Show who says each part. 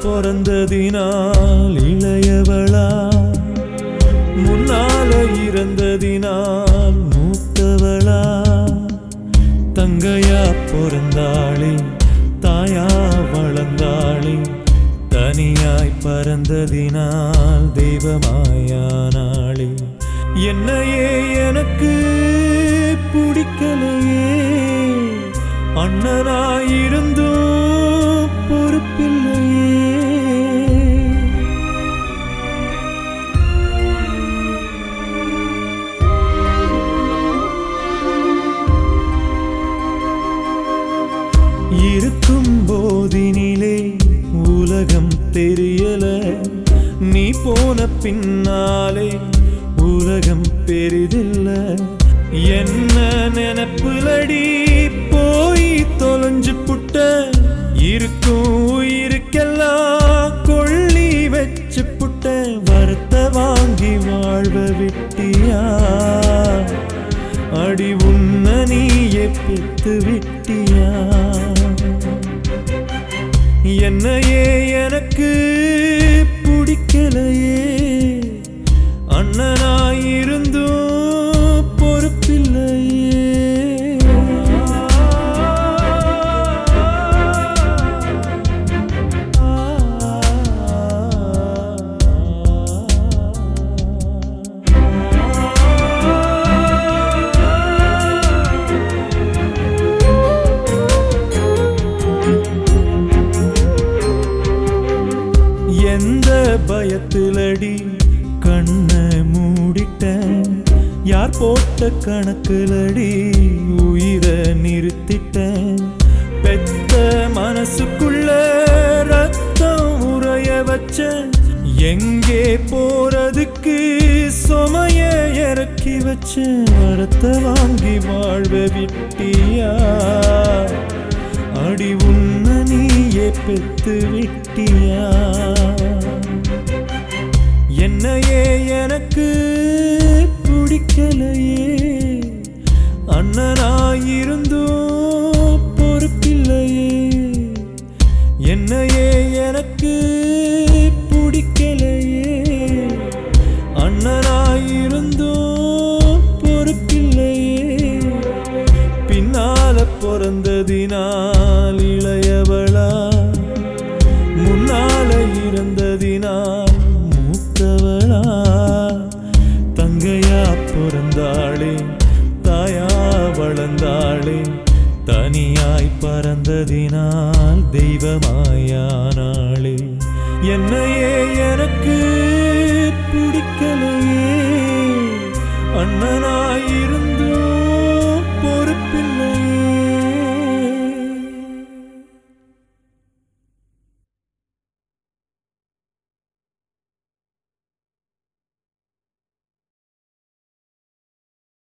Speaker 1: பிறந்ததினால் இளையவளா முன்னால இறந்ததினால் மூத்தவளா தங்கையா பிறந்தாளே தாயா வளர்ந்தாளே தனியாய் பறந்ததினால் தெய்வமாயானாளே என்னையே எனக்கு பிடிக்கலையே அண்ணனாயிருந்தும் பொறுப்பில்லையே இருக்கும் போதினிலே உலகம் தெரியல நீ போன பின்னாலே உலகம் பெரிதில்ல என்ன நினப்புலடி போய் தொலைஞ்சு புட்ட இருக்கும் உயிருக்கெல்லாம் கொள்ளி வச்சு புட்ட வரத்த வாங்கி வாழ்வ விட்டியா அடி உன்ன நீயே பெத்து விட்டியா என்னையே எனக்கு பிடிக்கலையே அண்ணனாயிருந்தும் பொறுப்பில்லையே எந்த பயத்திலடி கண்ணை மூடிட்டேன் யார் போட்ட கணக்குலடி உயிரை நிறுத்திட்டேன் பெத்த மனசுக்குள்ள ரத்தம் உறைய வச்ச எங்கே போறதுக்கு சுமைய இறக்கி வச்ச வரத்த வாங்கி வாழ்வ விட்டியா அடி உன்ன நீயே பெத்து விட்டியா என்னையே எனக்கு பிடிக்கலையே அண்ணனாயிருந்தும் பொறுப்பில்லையே என்னையே எனக்கு பிடிக்கலையே அண்ணனாயிருந்தும் பொறுப்பில்லையே பின்னால பிறந்ததினால் இளையவளா முன்னால இருந்ததினால் மூத்தவளா தங்கையா பிறந்தாளே தாயா வளர்ந்தாளே தனியாய் பறந்ததினால் தெய்வமாயானாளே என்னையே எனக்கு பிடிக்கலையே அண்ணனாய்